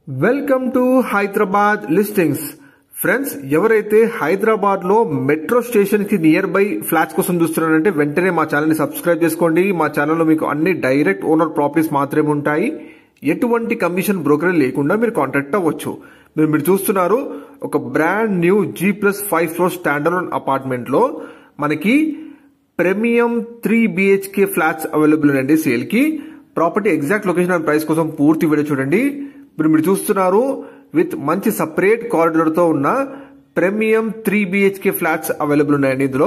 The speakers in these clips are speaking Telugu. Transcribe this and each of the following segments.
welcome to Hyderabad listings friends ఎవరైతే హైదరాబాద్ లో మెట్రో స్టేషన్ కి నియర్ బై ఫ్లాట్స్ కోసం చూస్తున్నారంటే వెంటనే మా ఛానల్ ని సబ్స్క్రైబ్ చేసుకోండి మా ఛానల్లో మీకు అన్ని డైరెక్ట్ ఓనర్ ప్రాపర్టీస్ మాత్రమే ఉంటాయి ఎటువంటి కమిషన్ బ్రోకర్ లేకుండా మీరు కాంటాక్ట్ అవ్వచ్చు మీరు మీరు చూస్తున్నారు ఒక brand new G plus five floor standard apartment లో మనకి premium three BHK flats available అండి సేల్ కి property exact location and price కోసం పూర్తి వీడియో చూడండి మీరు మీరు చూస్తున్నారు విత్ మంచి సపరేట్ కారిడోర్ తో ఉన్న premium three BHK flats available ఉన్నాయండి ఇందులో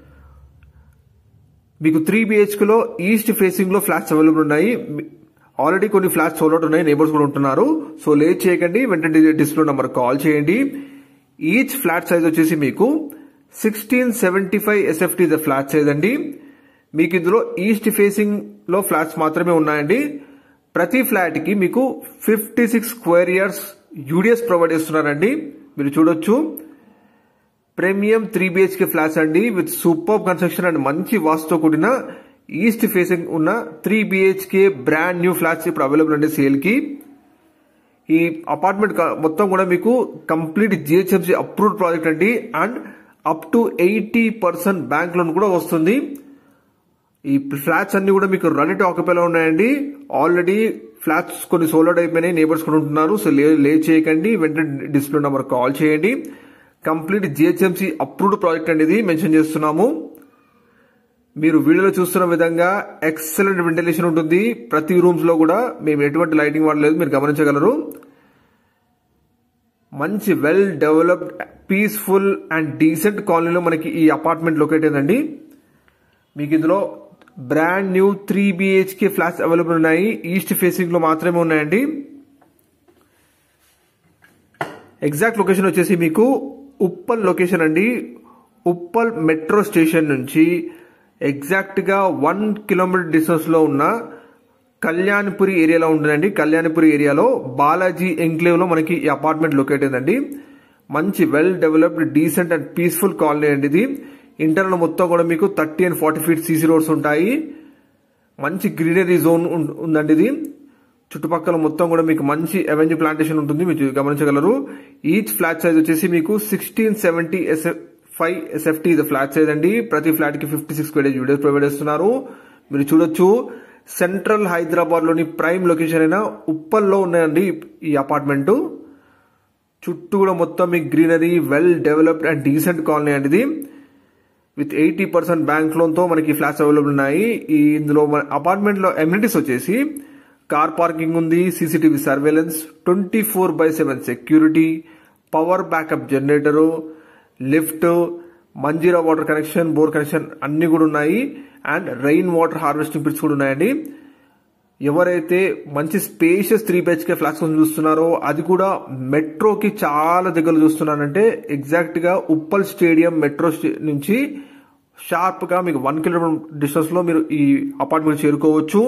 మీకు త్రీ బిహెచ్కే లో ఈస్ట్ ఫేసింగ్ లో ఫ్లాట్స్ అవైలబుల్ ఉన్నాయి ఆల్రెడీ కొన్ని ఫ్లాట్స్ సోల్ అవుట్ ఉన్నాయి నేబర్స్ కూడా ఉంటున్నారు సో లేట్ చేయకండి వెంటనే డిస్ప్లే నంబర్ కాల్ చేయండి ఈచ్ ఫ్లాట్ సైజ్ వచ్చేసి మీకు sixteen seventy five SFT the flat size అండి మీకు ఇందులో ఈస్ట్ ఫేసింగ్ లో ఫ్లాట్స్ మాత్రమే ఉన్నాయండి ప్రతి ఫ్లాట్ కి మీకు fifty six square yards UDS provide చేస్తున్నారండి మీరు చూడొచ్చు ప్రీమియం త్రీ బిహెచ్కే ఫ్లాట్స్ అండి విత్ సూపర్ కన్స్ట్రక్షన్ అండ్ మంచి వాస్తుతో కూడిన ఈస్ట్ ఫేసింగ్ ఉన్న three BHK brand new flats ఇప్పుడు అవైలబుల్ అండి సేల్ కి ఈ అపార్ట్మెంట్ మొత్తం కూడా మీకు కంప్లీట్ జిహెచ్ఎంసీ అప్రూవ్డ్ ప్రాజెక్ట్ అండి and up to eighty percent bank loan కూడా వస్తుంది ఈ ఫ్లాట్స్ అన్ని కూడా మీకు రెడీ టు ఆక్యుపైలో ఉన్నాయండి ఆల్రెడీ ఫ్లాట్స్ కొన్ని సోల్డ్ అయిపోయినాయి నేబర్స్ కూడా ఉంటున్నారు సో లే లే చేయకండి వెంటనే డిస్ప్లే నెంబర్ కాల్ చేయండి కంప్లీట్ జిహెచ్ఎంసీ అప్రూవ్డ్ ప్రాజెక్ట్ అనేది మెన్షన్ చేస్తున్నాము మీరు వీడియోలో చూస్తున్న విధంగా ఎక్సలెంట్ వెంటిలేషన్ ఉంటుంది ప్రతి రూమ్స్ లో కూడా మేము ఎటువంటి లైటింగ్ వాడలేదు మీరు గమనించగలరు మంచి well developed peaceful and decent కాలనీలో మనకి ఈ అపార్ట్మెంట్ లొకేట్ అయిందండి మీకు ఇందులో brand new three BHK flats available ఉన్నాయి ఈస్ట్ ఫేసింగ్ లో మాత్రమే ఉన్నాయండి ఎగ్జాక్ట్ లొకేషన్ వచ్చేసి మీకు ఉప్పల్ లొకేషన్ అండి ఉప్పల్ మెట్రో స్టేషన్ నుంచి ఎగ్జాక్ట్ గా వన్ కిలోమీటర్ డిస్టెన్స్ లో ఉన్న కళ్యాణపురి ఏరియాలో ఉంటుందండి కళ్యాణపురి ఏరియాలో బాలాజీ ఎంక్లేవ్ లో మనకి ఈ అపార్ట్మెంట్ లొకేట్ అయిందండి మంచి well developed decent and peaceful colony అండి ఇది ఇంటర్నల్ మొత్తం కూడా మీకు thirty and forty feet CC roads ఉంటాయి మంచి గ్రీనరీ జోన్ ఉందండి ఇది చుట్టుపక్కల మొత్తం కూడా మీకు మంచి అవెన్యూ ప్లాంటేషన్ ఉంటుంది మీరు గమనించగలరు ఈచ్ ఫ్లాట్ సైజ్ వచ్చేసి మీకు sixteen seventy SF five SFT ఇది ఫ్లాట్ సైజ్ అండి ప్రతి ఫ్లాట్ కి ఫిఫ్టీ సిక్స్ స్క్వేర్ వీడియోస్ ప్రొవైడ్ చేస్తున్నారు మీరు చూడొచ్చు సెంట్రల్ హైదరాబాద్ లోని ప్రైమ్ లొకేషన్ అయిన ఉప్పల్లో ఉన్నాయండి ఈ అపార్ట్మెంట్ చుట్టూ కూడా మొత్తం మీకు greenery well developed and decent colony అండి ఇది with eighty percent bank loan తో మనకి ఫ్లాట్స్ అవైలబుల్ ఉన్నాయి ఈ ఇందులో మన అపార్ట్మెంట్ లో ఎమ్యూనిటీస్ వచ్చేసి కార్ పార్కింగ్ ఉంది CCTV surveillance twenty four by seven security power backup generator lift Manjira water connection bore connection అన్ని కూడా ఉన్నాయి and rain water harvesting pits కూడా ఉన్నాయండి ఎవరైతే మంచి స్పేషియస్ త్రీ బిహెచ్కే ఫ్లాట్స్ కోసం చూస్తున్నారో అది కూడా మెట్రోకి చాలా దగ్గర చూస్తున్నానంటే ఎగ్జాక్ట్ గా ఉప్పల్ స్టేడియం మెట్రో నుంచి షార్ప్ గా మీకు వన్ కిలోమీటర్ డిస్టెన్స్ లో మీరు ఈ అపార్ట్మెంట్ చేరుకోవచ్చు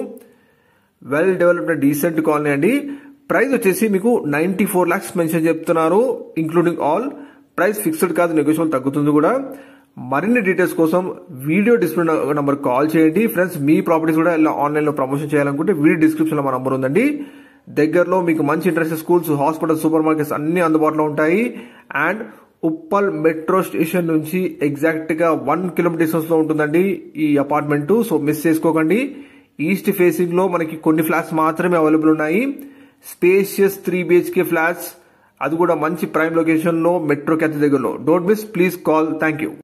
వెల్ డెవలప్డ్ డీసెంట్ కాలనీ అండి ప్రైస్ వచ్చేసి మీకు నైన్టీ ఫోర్ లాక్స్ మెన్షన్ చెప్తున్నారు ఇంక్లూడింగ్ ఆల్ ప్రైస్ ఫిక్స్డ్ కాదు నెగోషియబుల్ తగ్గుతుంది కూడా మరిన్ని డీటెయిల్స్ కోసం వీడియో డిస్ప్లే నంబర్ కాల్ చేయండి ఫ్రెండ్స్ మీ ప్రాపర్టీస్ కూడా ఇలా ఆన్లైన్ లో ప్రమోషన్ చేయాలనుకుంటే వీడియో డిస్క్రిప్షన్ లో మా నంబర్ ఉందండి దగ్గరలో మీకు మంచి international schools hospitals supermarkets అన్ని అందుబాటులో ఉంటాయి అండ్ ఉప్పల్ మెట్రో స్టేషన్ నుంచి ఎగ్జాక్ట్ గా వన్ కిలోమీటర్ డిస్టెన్స్ లో ఉంటుందండి ఈ అపార్ట్మెంట్ సో మిస్ చేసుకోకండి ఈస్ట్ ఫేసింగ్ లో మనకి కొన్ని ఫ్లాట్స్ మాత్రమే అవైలబుల్ ఉన్నాయి స్పేషియస్ త్రీ బిహెచ్కే ఫ్లాట్స్ అది కూడా మంచి ప్రైమ్ లొకేషన్ లో మెట్రో క్యాచ్ దగ్గరలో don't miss please call thank you